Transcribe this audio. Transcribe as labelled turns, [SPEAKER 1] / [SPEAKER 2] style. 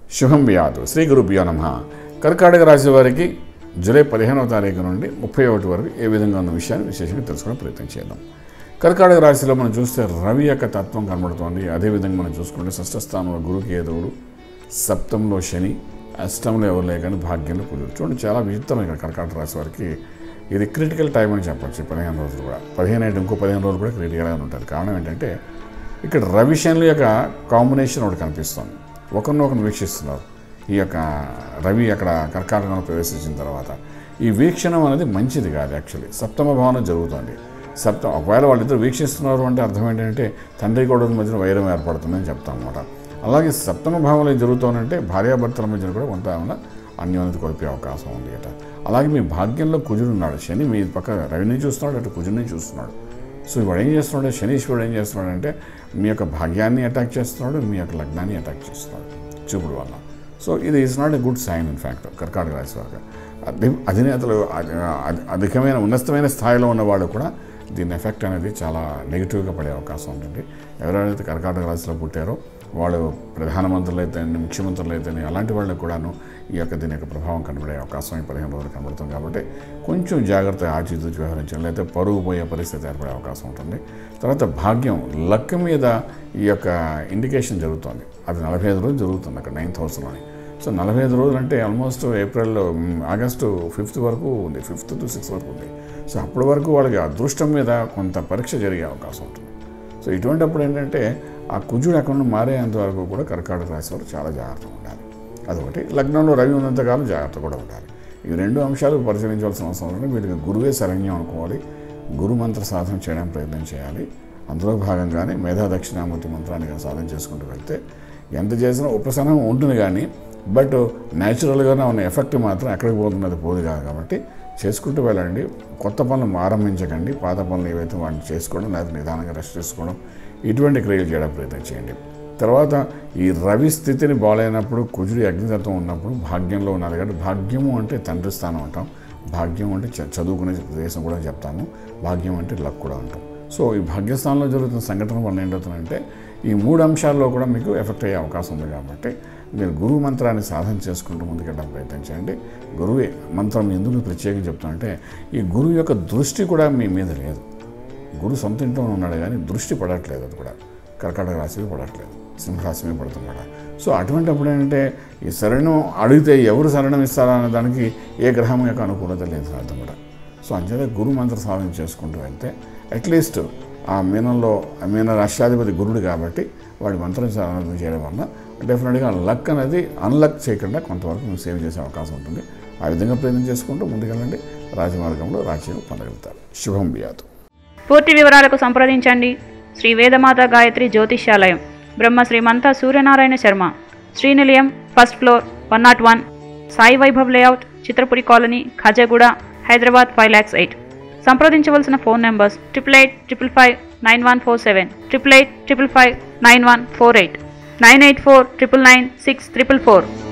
[SPEAKER 1] శుభం వ్యాధు శ్రీ గురుభ్యో నమ కర్కాటక రాశి వారికి జూలై పదిహేనవ తారీఖు నుండి ముప్పై ఒకటి వరకు ఏ విధంగా ఉన్న విషయాన్ని విశేషంగా తెలుసుకునే ప్రయత్నం చేద్దాం కర్కాటక రాశిలో మనం చూస్తే రవి యొక్క తత్వం కనబడుతోంది అదేవిధంగా మనం చూసుకుంటే షష్ఠ స్థానంలో గురుకేతువుడు సప్తంలో శని అష్టంలో ఎవరు లేకని భాగ్యంలో కుదురు చూడండి చాలా విచిత్రం ఇక్కడ కర్కాటక రాశి వారికి ఇది క్రిటికల్ టైం అని చెప్పొచ్చు ఈ పదిహేను రోజులు కూడా పదిహేను అయితే ఇంకో పదిహేను రోజులు కూడా క్రిటికల్గా ఉంటుంది కారణం ఏంటంటే ఇక్కడ రవి శనుల యొక్క కాంబినేషన్ ఒకటి కనిపిస్తుంది ఒకరినొకరు వీక్షిస్తున్నారు ఈ యొక్క రవి అక్కడ కర్కాటకంలో ప్రవేశించిన తర్వాత ఈ వీక్షణం అనేది మంచిది కాదు యాక్చువల్లీ సప్తమ భావన జరుగుతుంది సప్త ఒకవేళ వాళ్ళిద్దరు వీక్షిస్తున్నారు అంటే అర్థం ఏంటంటే తండ్రి కొడుకుల మధ్యన వైరం ఏర్పడుతుందని చెప్తాం అనమాట అలాగే సప్తమ భావంలో ఏం జరుగుతుందంటే భార్యాభర్తల మధ్యన కూడా కొంత ఏమైనా అన్యోన్యత కొలిపే అవకాశం ఉంది అట అలాగే మీ భాగ్యంలో కుజుడు ఉన్నాడు శని మీ పక్క రవిని చూస్తున్నాడు అటు కుజుడిని చూస్తున్నాడు సో ఇవాడు ఏం చేస్తున్నాడు శనీశ్వరుడు ఏం చేస్తున్నాడు అంటే మీ యొక్క భాగ్యాన్ని అటాక్ చేస్తున్నాడు మీ యొక్క లగ్నాన్ని అటాక్ చేస్తున్నాడు చూపుడు వల్ల సో ఇది is not a good sign in fact కర్కాటక రాశి వారికి అధి అధినేతలు అధి- అధి- అధికమైన ఉన్నతమైన స్థాయిలో ఉన్నవాళ్ళు కూడా దీని ఎఫెక్ట్ అనేది చాలా నెగిటివ్గా పడే అవకాశం ఉంటుంది ఎవరైతే కర్కాటక రాశిలో పుట్టారో వాళ్ళు ప్రధానమంత్రులు అయితే ముఖ్యమంత్రులు అయితే అలాంటి వాళ్ళకి కూడాను ఈ యొక్క దీని యొక్క ప్రభావం కనబడే అవకాశం ఈ పదిహేను రోజులు కనబడుతుంది కాబట్టి కొంచెం జాగ్రత్త ఆచితూచి వ్యవహరించాలి లేకపోతే పరుగు పోయే పరిస్థితి ఏర్పడే అవకాశం ఉంటుంది తర్వాత భాగ్యం లక్ మీద ఈ యొక్క ఇండికేషన్ జరుగుతుంది అది నలభై ఐదు రోజులు జరుగుతుంది అక్కడ నైన్త్ హౌస్లోని సో నలభై ఐదు రోజులు అంటే ఆల్మోస్ట్ ఏప్రిల్ మ్, ఆగస్టు ఫిఫ్త్ వరకు ఉంది ఫిఫ్త్ టు సిక్స్త్ వరకు ఉంది సో అప్పటి వరకు వాళ్ళకి అదృష్టం మీద కొంత పరీక్ష జరిగే అవకాశం ఉంటుంది సో ఇటువంటిప్పుడు ఏంటంటే ఆ కుజుడు అక్కడ మారేంత వరకు కూడా కర్కాటక రాశి వారు చాలా జాగ్రత్తగా ఉండాలి అదొకటి లగ్నంలో రవి ఉన్నంతకాలం జాగ్రత్త కూడా ఉండాలి ఈ రెండు అంశాలు పరిశీలించవలసిన అవసరం ఉంది వీటికి గురువే శరణ్యం అనుకోవాలి గురు మంత్ర సాధన చేయడానికి ప్రయత్నం చేయాలి అందులో భాగంగానే మేధా దక్షిణామూర్తి మంత్రాన్ని కనుక సాధన చేసుకుంటూ వెళ్తే ఎంత చేసినా ఉపశమనం ఉంటుంది కానీ బట్ న్యాచురల్గానే ఉన్న ఎఫెక్ట్ మాత్రం ఎక్కడికి పోతున్నది పోదు కాదు కాబట్టి చేసుకుంటూ వెళ్ళండి కొత్త పనులు ఆరంభించకండి పాత పనులు ఏవైతే వాటిని చేసుకోవడం లేదా నిదానంగా రెస్ట్ చేసుకోవడం ఇటువంటి క్రియలు చేయడం ప్రయత్నం చేయండి తర్వాత ఈ రవి స్థితిని బాగాలేనప్పుడు కుజుడి అగ్నితత్వం ఉన్నప్పుడు భాగ్యంలో ఉన్నది కాబట్టి భాగ్యము అంటే తండ్రి స్థానం అంటాం భాగ్యం అంటే చ- చదువుకునే ప్రదేశం కూడా చెప్తాము భాగ్యం అంటే లక్ కూడా అంటాం సో ఈ భాగ్యస్థానంలో జరుగుతున్న సంఘటన వల్ల ఏంటవుతుందంటే ఈ మూడు అంశాల్లో కూడా మీకు ఎఫెక్ట్ అయ్యే అవకాశం ఉంది కాబట్టి మీరు గురువు మంత్రాన్ని సాధన చేసుకుంటూ ముందుకెళ్ళడం ప్రయత్నం చేయండి గురువే మంత్రం ఎందుకు ప్రత్యేకంగా చెప్తానంటే ఈ గురువు యొక్క దృష్టి కూడా మీ మీద లేదు గురు సొంత ఇంట్లో ఉన్నాడు కానీ దృష్టి పడట్లేదు అది కూడా కర్కాటక రాశి మీద పడట్లేదు సింహరాశి మీద పడుతున్నాడు సో అటువంటి అప్పుడు ఏంటంటే ఈ శరణం అడిగితే ఎవరు శరణం ఇస్తారా అనే దానికి ఏ గ్రహం యొక్క అనుకూలత లేదు అర్థం కూడా సో అంచేత గురు మంత్ర సాధన చేసుకుంటూ వెళ్తే అట్లీస్ట్ ఆ మీనంలో ఆ మీన రాష్ట్రాధిపతి గురుడు కాబట్టి వాడి మంత్రం సాధన చేయడం వల్ల డెఫినెట్గా లక్ అనేది అన్లక్ చేయకుండా కొంతవరకు మీరు సేవ్ చేసే అవకాశం ఉంటుంది ఆ విధంగా ప్రయత్నం చేసుకుంటూ ముందుకెళ్ళండి రాజమార్గంలో రాజ్యం పొందగలుగుతారు శుభం బియాతు
[SPEAKER 2] పూర్తి వివరాలకు సంప్రదించండి Shri Vedamata Gayatri Jyotishyalayam Brahma Srimantha Suryanarayana Sharma Srinilayam first floor one not one Sai Vaibhav layout Chitrapuri colony Khajaguda Hyderabad five lakhs eight సంప్రదించవలసిన phone numbers triple eight triple five nine one four seven triple eight triple five nine one four eight nine eight four triple nine six triple four